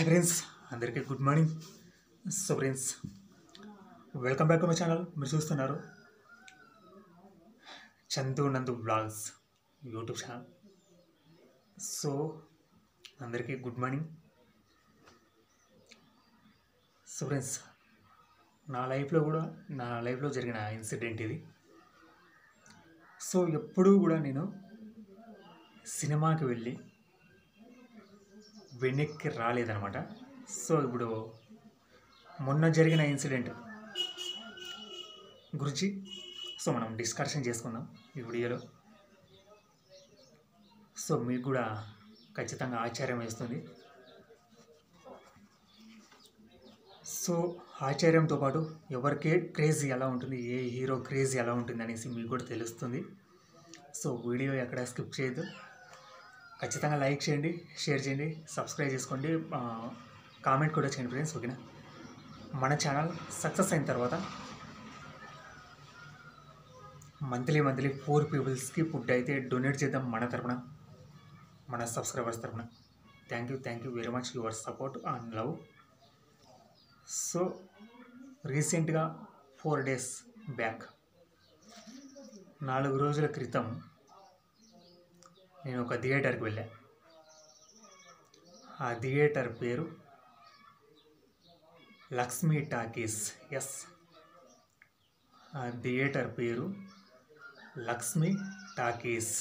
hi friends అందరికీ good morning so friends welcome back to my channel మీరు చూస్తున్నారు Chandu Nandu blogs YouTube channel so అందరికీ good morning so friends నా లైఫ్లో కూడా నా లైఫ్లో జరిగిన ఇన్సిడెంట్ ఇది సో ఎప్పుడూ కూడా నేను సినిమాకి వెళ్ళి వెనక్కి రాలేదనమాట సో ఇప్పుడు మొన్న జరిగిన ఇన్సిడెంట్ గురించి సో మనం డిస్కషన్ చేసుకుందాం ఈ వీడియోలో సో మీకు కూడా ఖచ్చితంగా ఆశ్చర్యం వేస్తుంది సో ఆశ్చర్యంతో పాటు ఎవరికే క్రేజీ ఎలా ఉంటుంది ఏ హీరో క్రేజీ ఎలా ఉంటుంది అనేసి మీకు కూడా తెలుస్తుంది సో వీడియో ఎక్కడ స్కిప్ చేయొద్దు ఖచ్చితంగా లైక్ చేయండి షేర్ చేయండి సబ్స్క్రైబ్ చేసుకోండి ఆ, కామెంట్ కూడా చేయండి ఫ్రెండ్స్ ఓకేనా మన ఛానల్ సక్సెస్ అయిన తర్వాత మంత్లీ మంత్లీ ఫోర్ పీపుల్స్కి ఫుడ్ అయితే డొనేట్ చేద్దాం మన తరపున మన సబ్స్క్రైబర్స్ తరపున thank you thank you very much your support and love so రీసెంట్గా ఫోర్ డేస్ బ్యాక్ నాలుగు రోజుల క్రితం నేను ఒక థియేటర్కి వెళ్ళా ఆ థియేటర్ పేరు లక్ష్మీ టాకీస్ ఎస్ ఆ థియేటర్ పేరు లక్ష్మీ టాకీస్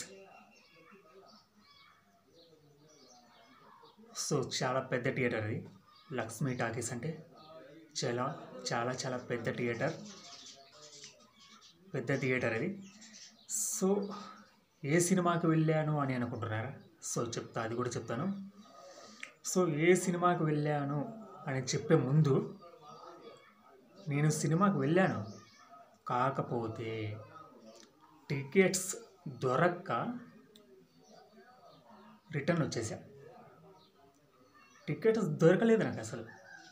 సో చాలా పెద్ద థియేటర్ అది లక్ష్మీ టాకీస్ అంటే చాలా చాలా చాలా పెద్ద థియేటర్ పెద్ద థియేటర్ అది సో ఏ సినిమాకి వెళ్ళాను అని అనుకుంటున్నారా సో చెప్తా అది కూడా చెప్తాను సో ఏ సినిమాకి వెళ్ళాను అని చెప్పే ముందు నేను సినిమాకి వెళ్ళాను కాకపోతే టికెట్స్ దొరక్క రిటర్న్ వచ్చేసా టికెట్స్ దొరకలేదు నాకు అసలు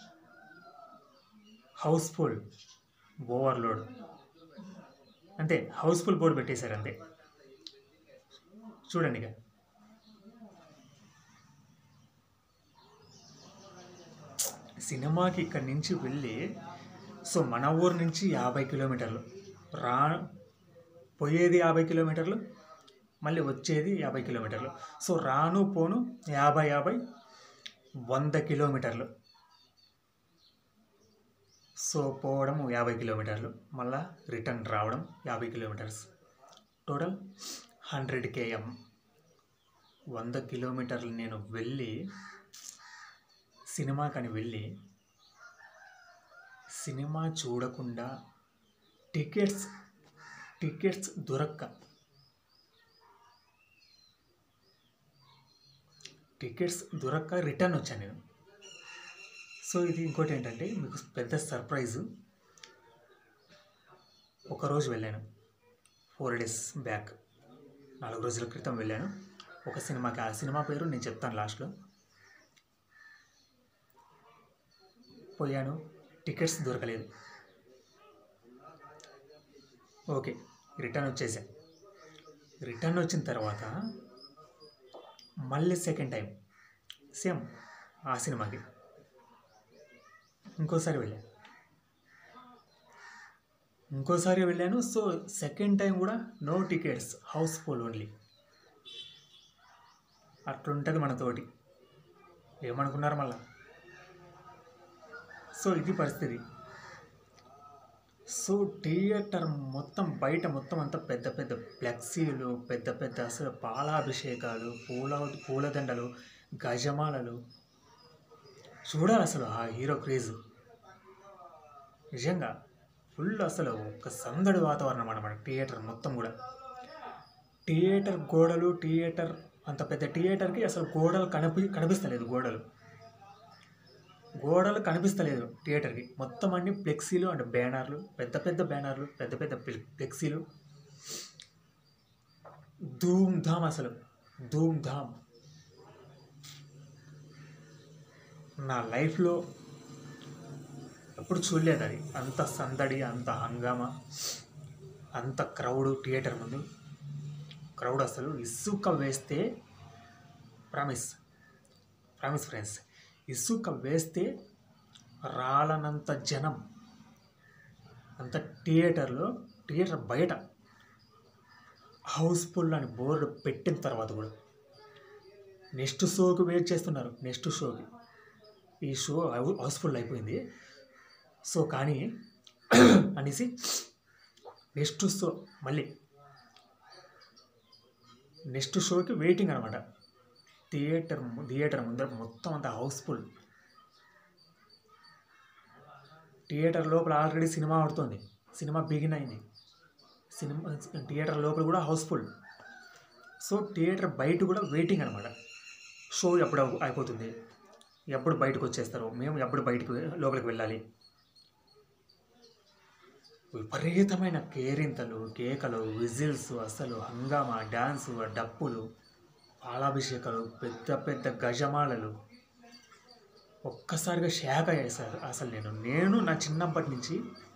హౌస్ఫుల్ ఓవర్లోడ్ అంతే హౌస్ఫుల్ బోర్డు పెట్టేశారు అంతే చూడండి ఇక సినిమాకి ఇక్కడి నుంచి వెళ్ళి సో మన ఊరు నుంచి యాభై కిలోమీటర్లు రా పోయేది యాభై కిలోమీటర్లు మళ్ళీ వచ్చేది యాభై కిలోమీటర్లు సో రాను పోను యాభై యాభై వంద కిలోమీటర్లు సో పోవడం యాభై కిలోమీటర్లు మళ్ళా రిటర్న్ రావడం యాభై కిలోమీటర్స్ టోటల్ హండ్రెడ్ కేఎం వంద కిలోమీటర్లు నేను వెళ్ళి సినిమాకని వెళ్ళి సినిమా చూడకుండా టికెట్స్ టికెట్స్ దొరక్క టికెట్స్ దొరక్క రిటర్న్ వచ్చాను నేను సో ఇది ఇంకోటి ఏంటంటే మీకు పెద్ద సర్ప్రైజు ఒకరోజు వెళ్ళాను ఫోర్ డేస్ బ్యాక్ నాలుగు రోజుల క్రితం వెళ్ళాను ఒక సినిమాకి ఆ సినిమా పేరు నేను చెప్తాను లాస్ట్లో పోయాను టికెట్స్ దొరకలేదు ఓకే రిటర్న్ వచ్చేసా రిటర్న్ వచ్చిన తర్వాత మళ్ళీ సెకండ్ టైం సేమ్ ఆ సినిమాకి ఇంకోసారి వెళ్ళాను ఇంకోసారి వెళ్ళాను సో సెకండ్ టైం కూడా నో టికెట్స్ హౌస్ఫుల్ ఓన్లీ అట్లుంటుంది మనతోటి ఏమనుకున్నారు మళ్ళా సో ఇది పరిస్థితి సో థియేటర్ మొత్తం బయట మొత్తం అంతా పెద్ద పెద్ద ఫ్లెక్సీలు పెద్ద పెద్ద అసలు పాలాభిషేకాలు పూల పూలదండలు గజమాలలు చూడాలి అసలు ఆ హీరో క్రేజ్ నిజంగా ఫుల్ అసలు ఒక సందడి వాతావరణం అన్నమాట థియేటర్ మొత్తం కూడా థియేటర్ గోడలు థియేటర్ అంత పెద్ద థియేటర్కి అసలు గోడలు కనిపి కనిపిస్తలేదు గోడలు గోడలు కనిపిస్తలేదు థియేటర్కి మొత్తం అన్ని ఫ్లెక్సీలు అండ్ బ్యానర్లు పెద్ద పెద్ద బ్యానర్లు పెద్ద పెద్ద ఫ్లె- ఫ్లెక్సీలు ధూమ్ ధామ్ అసలు ధూమ్ ధామ్ నా లైఫ్లో ఎప్పుడు చూడలేదు అది అంత సందడి అంత హంగామా అంత క్రౌడ్ థియేటర్ ముందు క్రౌడ్ అసలు ఇసుక వేస్తే ప్రామిస్ ప్రామిస్ ఫ్రెండ్స్ ఇసుక వేస్తే రాలనంత జనం అంత థియేటర్లో థియేటర్ బయట హౌస్ఫుల్ అని బోర్డు పెట్టిన తర్వాత కూడా నెక్స్ట్ షోకి వెయిట్ చేస్తున్నారు నెక్స్ట్ షోకి ఈ షో హౌ- హౌస్ఫుల్ అయిపోయింది సో కానీ అనేసి నెక్స్ట్ షో మళ్ళీ నెక్స్ట్ షోకి వెయిటింగ్ అనమాట థియేటర్ ము- థియేటర్ ముందర మొత్తం అంతా హౌస్ఫుల్ థియేటర్ లోపల ఆల్రెడీ సినిమా ఆడుతుంది సినిమా బిగిన్ అయింది సినిమా థియేటర్ లోపల కూడా హౌస్ఫుల్ సో థియేటర్ బయట కూడా వెయిటింగ్ అనమాట షో ఎప్పుడు అవు- అయిపోతుంది ఎప్పుడు బయటకు వచ్చేస్తారు మేము ఎప్పుడు బయటకు వె- లోపలికి వెళ్ళాలి విపరీతమైన కేరింతలు కేకలు విజిల్స్ అసలు హంగామా డ్యాన్సు డప్పులు పాలాభిషేకాలు పెద్ద పెద్ద గజమాలలు ఒక్కసారిగా షాక్ అయ్యాయి సార్ అసలు నేను నేను నా చిన్నప్పటి నుంచి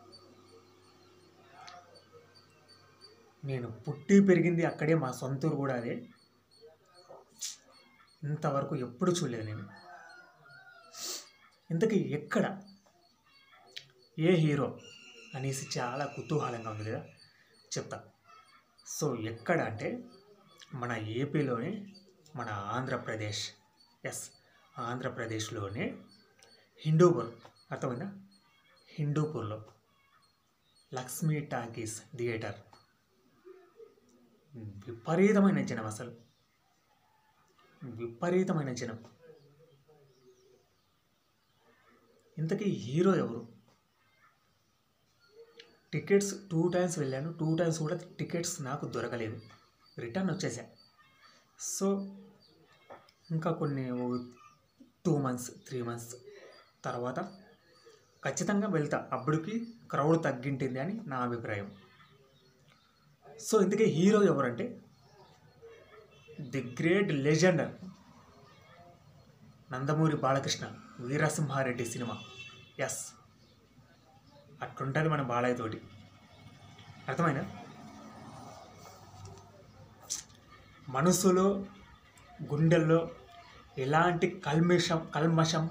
నేను పుట్టి పెరిగింది అక్కడే మా సొంతూరు కూడా అదే ఇంతవరకు ఎప్పుడు చూడలేదు నేను ఇంతకీ ఎక్కడ ఏ హీరో అనేసి చాలా కుతూహలంగా ఉంది కదా చెప్తా సో ఎక్కడ అంటే మన ఏపీలోనే మన ఆంధ్రప్రదేశ్ ఎస్ ఆంధ్రప్రదేశ్లోనే హిందూపూర్ అర్థమైందా హిందూపూర్లో లక్ష్మీ టాకీస్ థియేటర్ విపరీతమైన జనం అసలు విపరీతమైన జనం ఇంతకీ హీరో ఎవరు టికెట్స్ టూ టైమ్స్ వెళ్ళాను టూ టైమ్స్ కూడా టికెట్స్ నాకు దొరకలేదు రిటర్న్ వచ్చేసా సో ఇంకా కొన్ని టూ మంత్స్ త్రీ మంత్స్ తర్వాత ఖచ్చితంగా వెళ్తా అప్పటికి క్రౌడ్ తగ్గింటుంది అని నా అభిప్రాయం సో ఇందుకే హీరో ఎవరంటే the great legend Nandamuri Balakrishna Veera Simha Reddy cinema yes అట్లుంటుంది మన బాలయ్య తోటి అర్థమైనా మనసులో గుండెల్లో ఎలాంటి కల్మిషం కల్మషం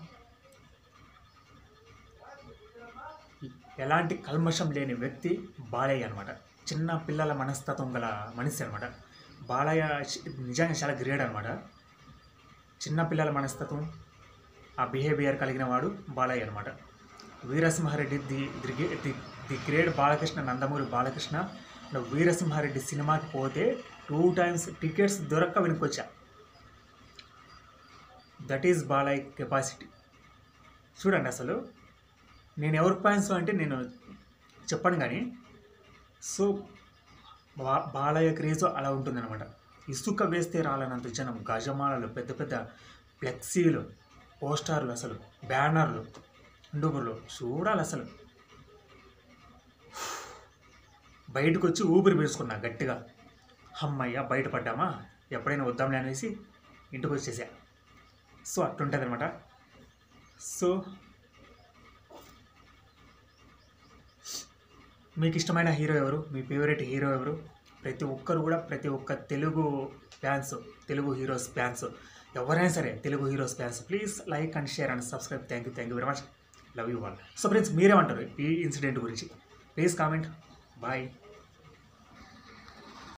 ఎలాంటి కల్మషం లేని వ్యక్తి బాలయ్య అనమాట చిన్న పిల్లల మనస్తత్వం గల మనిషి అనమాట బాలయ్య చ- నిజంగా చాలా గ్రేట్ అనమాట చిన్న పిల్లల మనస్తత్వం ఆ బిహేవియర్ కలిగిన వాడు బాలయ్య అనమాట Veera Simha Reddy the the the the great Balakrishna Nandamuri Balakrishna నువ్వు వీరసింహారెడ్డి సినిమాకి పోతే టూ టైమ్స్ టికెట్స్ దొరక్క వెనుకొచ్చా దట్ ఈజ్ బాలయ్య కెపాసిటీ చూడండి అసలు నేను ఎవరి ఫ్యాన్స్ అంటే నేను చెప్పను కానీ సో బా బాలయ్య క్రేజ్ అలా ఉంటుందన్నమాట ఇసుక వేస్తే రాలనంత జనం గజమాలలు పెద్ద పెద్ద ఫ్లెక్సీలు పోస్టర్లు అసలు బ్యానర్లు ఇండోబుర్లు చూడాలి అసలు బయటకు వచ్చి ఊపిరి పీల్చుకున్నా గట్టిగా అమ్మయ్య బయటపడ్డామా ఎప్పుడైనా వద్దాంలే అనేసి ఇంటికి వచ్చేసా సో అట్లుంటుంది అనమాట సో మీకు ఇష్టమైన హీరో ఎవరు మీ ఫేవరెట్ హీరో ఎవరు ప్రతి ఒక్కరు కూడా ప్రతి ఒక్క Telugu fans Telugu heroes fans ఎవరైనా సరే Telugu heroes fans please like and share and subscribe thank you thank you very much love you all so friends మీరేమంటారు ఈ ఇన్సిడెంట్ గురించి ప్లీజ్ కామెంట్ బాయ్